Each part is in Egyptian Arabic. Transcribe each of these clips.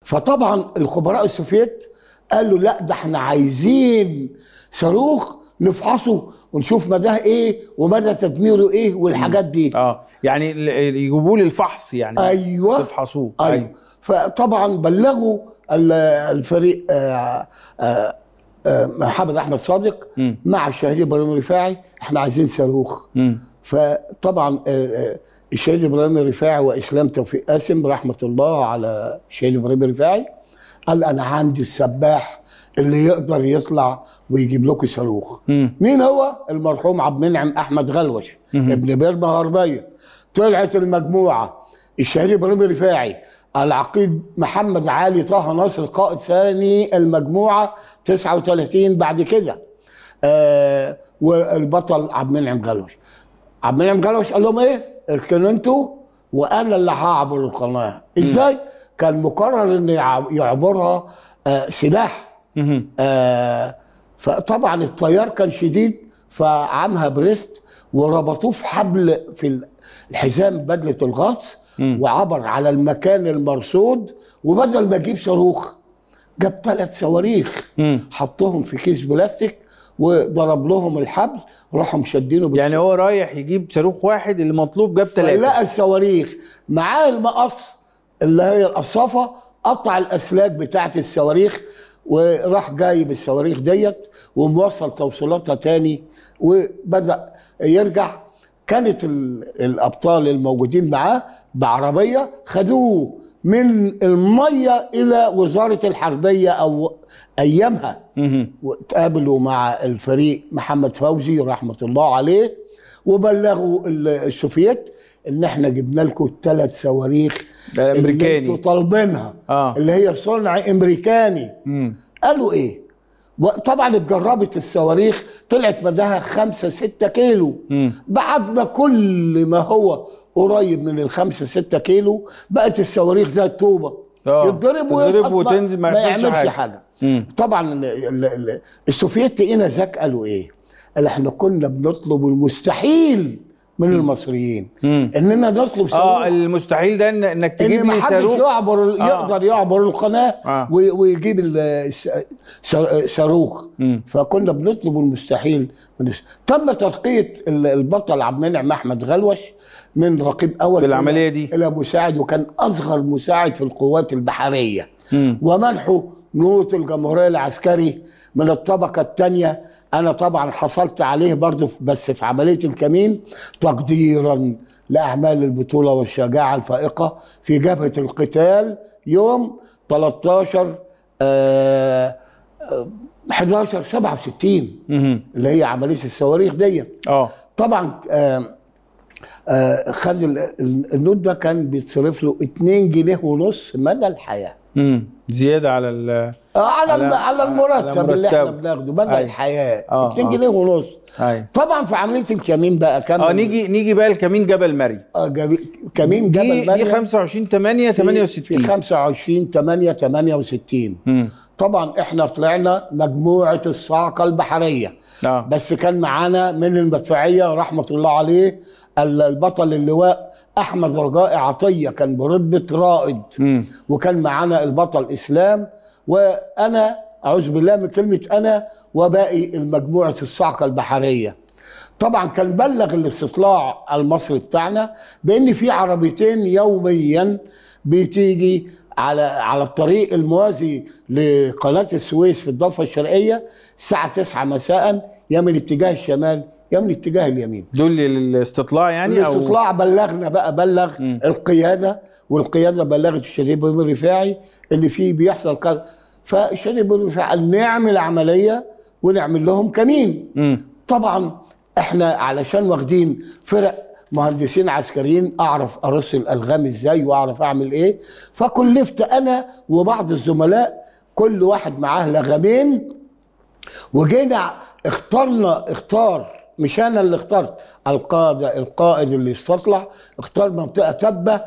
فطبعا الخبراء السوفيت قالوا لا ده احنا عايزين صاروخ نفحصه ونشوف مداه ايه ومدى تدميره ايه والحاجات دي اه يعني ال- يجيبوا لي الفحص يعني ايوه تفحصوه ايوه فطبعا بلغوا ال- الفريق آه، آه، آه، محمد احمد صادق مم. مع الشهيد ابراهيم الرفاعي احنا عايزين صاروخ مم. فطبعا آه، آه، الشهيد ابراهيم الرفاعي واسلام توفيق قاسم رحمه الله على الشهيد ابراهيم الرفاعي قال انا عندي السباح اللي يقدر يطلع ويجيب لكم صاروخ مم. مين هو المرحوم عبد المنعم احمد غلوش مهم. ابن بيرما غربيه طلعت المجموعه الشهيد ابراهيم الرفاعي العقيد محمد علي طه ناصر قائد ثاني المجموعه 39 بعد كده آه والبطل عبد المنعم غلوش عبد المنعم غلوش قال لهم ايه اركنوا انتوا وانا اللي هعبر القناه ازاي كان مقرر ان يع- يعبرها آه سلاح مهم. آه فطبعا التيار كان شديد فعمها بريست وربطوه في حبل في الحزام بدله الغطس مم. وعبر على المكان المرصود وبدل ما يجيب صاروخ جاب ثلاث صواريخ مم. حطهم في كيس بلاستيك وضرب لهم الحبل راحوا مشدينه بال- يعني هو رايح يجيب صاروخ واحد اللي مطلوب جاب ثلاثة لقى الصواريخ معاه المقص اللي هي القصافه قطع الاسلاك بتاعه الصواريخ وراح جايب الصواريخ ديت وموصل توصيلاتها تاني وبدا يرجع كانت ال- الابطال الموجودين معاه بعربيه خدوه من الميه الى وزاره الحربيه او ايامها مهم. وتقابلوا مع الفريق محمد فوزي رحمه الله عليه وبلغوا ال- السوفييت ان احنا جبنا لكم ثلاث صواريخ ده اللي أمريكاني. انتوا طالبينها آه. اللي هي صنع امريكاني مم. قالوا ايه؟ طبعا اتجربت الصواريخ طلعت مداها خمسة ستة كيلو مم. بعدنا كل ما هو قريب من الخمسة ستة كيلو بقت الصواريخ زي الطوبة آه. يتضرب تضرب ويسقط ما- وتنزل ما ما يحصلش يعملش حاجة. حاجة, مم. طبعا ال- ال- ال- السوفييت هنا ذاك قالوا ايه؟ قال احنا كنا بنطلب المستحيل من المصريين مم. اننا نطلب اه صاروخ المستحيل ده إن انك تجيب ان ما لي حدش صاروخ يعبر آه. يقدر يعبر القناه آه. وي- ويجيب ال- الس- صار- صاروخ مم. فكنا بنطلب المستحيل من الس- تم ترقيه ال- البطل عبد المنعم احمد غلوش من رقيب اول في إلى- العملية دي. الى مساعد وكان اصغر مساعد في القوات البحريه مم. ومنحه نوط الجمهوريه العسكري من الطبقه الثانيه انا طبعا حصلت عليه برضه بس في عمليه الكمين تقديرا لاعمال البطوله والشجاعه الفائقه في جبهه القتال يوم 13 آه، آه، 11 67 مهم. اللي هي عمليه الصواريخ دي اه طبعا آه، آه، خد ال- ال- النوت ده كان بيتصرف له 2 جنيه ونص مدى الحياه مم. زيادة على ال آه، على على- على, على على المرتب اللي احنا مرتبه. بناخده مدى أيوة. الحياه آه، 2 آه. جنيه ونص ايوه طبعا في عمليه الكمين بقى كم اه نيجي نيجي بقى لكمين جبل مري آه جبي- كمين دي جبل دي مريم 25 8 في- 68 في 25 8 68 مم. طبعا احنا طلعنا مجموعه الصاعقه البحريه اه بس كان معانا من المدفعيه رحمه الله عليه ال- البطل اللواء احمد رجاء عطيه كان برتبه رائد مم. وكان معانا البطل اسلام وانا اعوذ بالله من كلمه انا وباقي المجموعه الصاعقه البحريه طبعا كان بلغ الاستطلاع المصري بتاعنا بان في عربيتين يوميا بتيجي على على الطريق الموازي لقناه السويس في الضفه الشرقيه الساعه 9 مساء يا من اتجاه الشمال يا من اتجاه اليمين دول للاستطلاع يعني او الاستطلاع بلغنا بقى بلغ مم. القياده والقياده بلغت الشريف بن الرفاعي ان في بيحصل كذا فالشريف بن الرفاعي قال نعمل عمليه ونعمل لهم كمين مم. طبعا احنا علشان واخدين فرق مهندسين عسكريين اعرف ارص الالغام ازاي واعرف اعمل ايه فكلفت انا وبعض الزملاء كل واحد معاه لغمين وجينا اخترنا اختار مش انا اللي اخترت القاده القائد اللي استطلع اختار منطقه تبه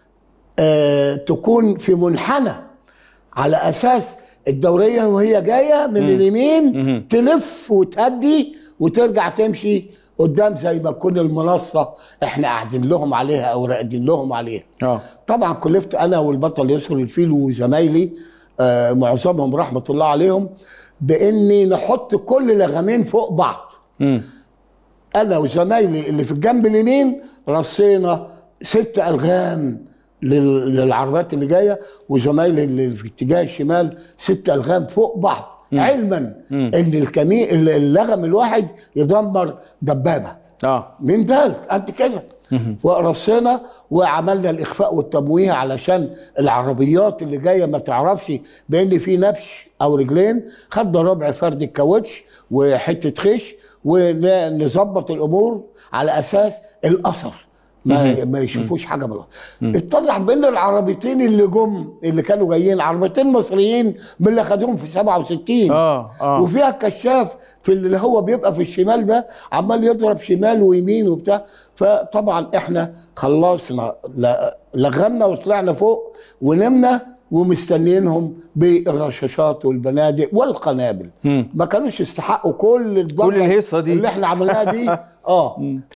آه تكون في منحنى على اساس الدوريه وهي جايه من مم. اليمين مهم. تلف وتهدي وترجع تمشي قدام زي ما تكون المنصه احنا قاعدين لهم عليها او راقدين لهم عليها اه طبعا كلفت انا والبطل يسر الفيل وزمايلي آه معظمهم رحمه الله عليهم باني نحط كل لغمين فوق بعض امم انا وزمايلي اللي في الجنب اليمين رصينا ست الغام لل- للعربيات اللي جايه وزمايلي اللي في اتجاه الشمال ست الغام فوق بعض علما مم. ان الكمين اللغم الواحد يدمر دبابه اه من ذلك قد كده ورصينا وعملنا الاخفاء والتمويه علشان العربيات اللي جايه ما تعرفش بان في نبش او رجلين خدنا ربع فرد الكاوتش وحته خيش ونظبط الامور على اساس الاثر ما ما يشوفوش حاجه من اتضح بان العربيتين اللي جم اللي كانوا جايين عربيتين مصريين من اللي خدوهم في 67 اه اه وفيها كشاف في اللي هو بيبقى في الشمال ده عمال يضرب شمال ويمين وبتاع فطبعا احنا خلصنا ل- لغمنا وطلعنا فوق ونمنا ومستنيينهم بالرشاشات والبنادق والقنابل مم. ما كانوش يستحقوا كل الضربة كل الهيصة دي. اللي احنا عملناها دي اه